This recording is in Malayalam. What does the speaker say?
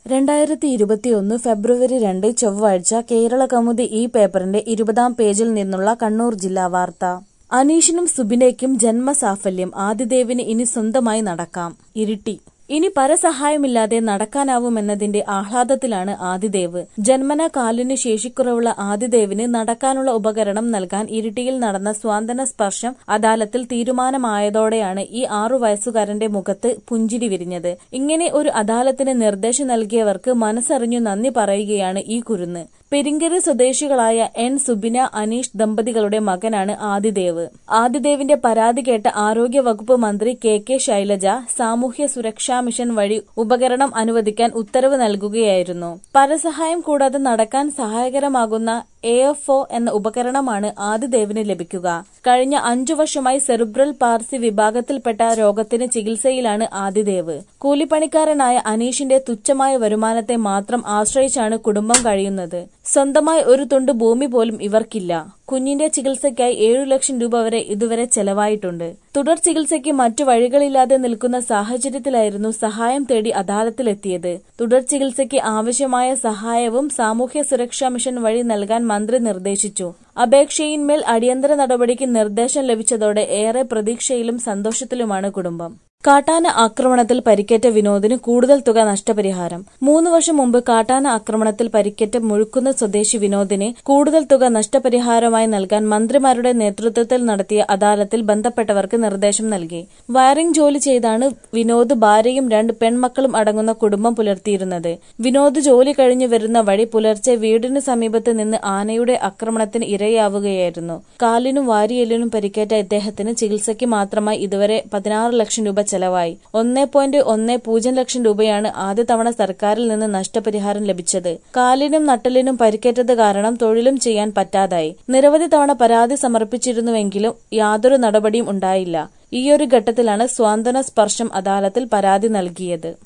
രണ്ടായിരത്തി ഇരുപത്തിയൊന്ന് ഫെബ്രുവരി രണ്ട് ചൊവ്വാഴ്ച കേരളകൗമുദി ഈ പേപ്പറിന്റെ ഇരുപതാം പേജിൽ നിന്നുള്ള കണ്ണൂർ ജില്ലാ വാർത്ത അനീഷിനും സുബിനയ്ക്കും ജന്മസാഫല്യം ആദിദേവിന് ഇനി സ്വന്തമായി നടക്കാം ഇരിട്ടി ഇനി പരസഹായമില്ലാതെ നടക്കാനാവുമെന്നതിന്റെ ആഹ്ലാദത്തിലാണ് ആദിദേവ് ജന്മന കാലിന് ശേഷിക്കുറവുള്ള ആദിദേവിന് നടക്കാനുള്ള ഉപകരണം നൽകാൻ ഇരിട്ടിയിൽ നടന്ന സ്വാന്തന സ്പർശം അദാലത്തിൽ തീരുമാനമായതോടെയാണ് ഈ ആറു വയസ്സുകാരന്റെ മുഖത്ത് പുഞ്ചിരി വിരിഞ്ഞത് ഇങ്ങനെ ഒരു അദാലത്തിന് നിർദ്ദേശം നൽകിയവർക്ക് മനസ്സറിഞ്ഞു നന്ദി പറയുകയാണ് ഈ കുരുന്ന് പെരിങ്കര സ്വദേശികളായ എൻ സുബിന അനീഷ് ദമ്പതികളുടെ മകനാണ് ആദിദേവ് ആദിദേവിന്റെ പരാതി കേട്ട ആരോഗ്യ വകുപ്പ് മന്ത്രി കെ കെ ശൈലജ സാമൂഹ്യ സുരക്ഷാ മിഷൻ വഴി ഉപകരണം അനുവദിക്കാൻ ഉത്തരവ് നൽകുകയായിരുന്നു പരസഹായം കൂടാതെ നടക്കാൻ സഹായകരമാകുന്ന എ എഫ് ഒ എന്ന ഉപകരണമാണ് ആദിദേവിന് ലഭിക്കുക കഴിഞ്ഞ അഞ്ചു വർഷമായി സെറിബ്രൽ പാർസി വിഭാഗത്തിൽപ്പെട്ട രോഗത്തിന് ചികിത്സയിലാണ് ആദിദേവ് കൂലിപ്പണിക്കാരനായ അനീഷിന്റെ തുച്ഛമായ വരുമാനത്തെ മാത്രം ആശ്രയിച്ചാണ് കുടുംബം കഴിയുന്നത് സ്വന്തമായി ഒരു തുണ്ട് ഭൂമി പോലും ഇവർക്കില്ല കുഞ്ഞിന്റെ ചികിത്സയ്ക്കായി ഏഴു ലക്ഷം രൂപ വരെ ഇതുവരെ ചെലവായിട്ടുണ്ട് തുടർ ചികിത്സയ്ക്ക് മറ്റു വഴികളില്ലാതെ നിൽക്കുന്ന സാഹചര്യത്തിലായിരുന്നു സഹായം തേടി അദാലത്തിലെത്തിയത് തുടർ ചികിത്സയ്ക്ക് ആവശ്യമായ സഹായവും സാമൂഹ്യ സുരക്ഷാ മിഷൻ വഴി നൽകാൻ മന്ത്രി നിർദ്ദേശിച്ചു അപേക്ഷയിന്മേൽ അടിയന്തര നടപടിക്ക് നിർദ്ദേശം ലഭിച്ചതോടെ ഏറെ പ്രതീക്ഷയിലും സന്തോഷത്തിലുമാണ് കുടുംബം കാട്ടാന ആക്രമണത്തിൽ പരിക്കേറ്റ വിനോദിന് കൂടുതൽ തുക നഷ്ടപരിഹാരം മൂന്ന് വർഷം മുമ്പ് കാട്ടാന ആക്രമണത്തിൽ പരിക്കേറ്റ മുഴുക്കുന്ന സ്വദേശി വിനോദിന് കൂടുതൽ തുക നഷ്ടപരിഹാരമായി നൽകാൻ മന്ത്രിമാരുടെ നേതൃത്വത്തിൽ നടത്തിയ അദാലത്തിൽ ബന്ധപ്പെട്ടവർക്ക് നിർദ്ദേശം നൽകി വയറിംഗ് ജോലി ചെയ്താണ് വിനോദ് ഭാര്യയും രണ്ട് പെൺമക്കളും അടങ്ങുന്ന കുടുംബം പുലർത്തിയിരുന്നത് വിനോദ് ജോലി കഴിഞ്ഞു വരുന്ന വഴി പുലർച്ചെ വീടിന് സമീപത്ത് നിന്ന് ആനയുടെ ആക്രമണത്തിന് ഇരയാവുകയായിരുന്നു കാലിനും വാരിയെല്ലിനും പരിക്കേറ്റ ഇദ്ദേഹത്തിന് ചികിത്സയ്ക്ക് മാത്രമായി ഇതുവരെ പതിനാറ് ലക്ഷം രൂപ ചെലവായി ഒന്നേ പോയിന്റ് ഒന്നേ പൂജ്യം ലക്ഷം രൂപയാണ് ആദ്യ തവണ സർക്കാരിൽ നിന്ന് നഷ്ടപരിഹാരം ലഭിച്ചത് കാലിനും നട്ടലിനും പരിക്കേറ്റത് കാരണം തൊഴിലും ചെയ്യാൻ പറ്റാതായി നിരവധി തവണ പരാതി സമർപ്പിച്ചിരുന്നുവെങ്കിലും യാതൊരു നടപടിയും ഉണ്ടായില്ല ഈയൊരു ഘട്ടത്തിലാണ് സ്വാന്തന സ്പർശം അദാലത്തിൽ പരാതി നൽകിയത്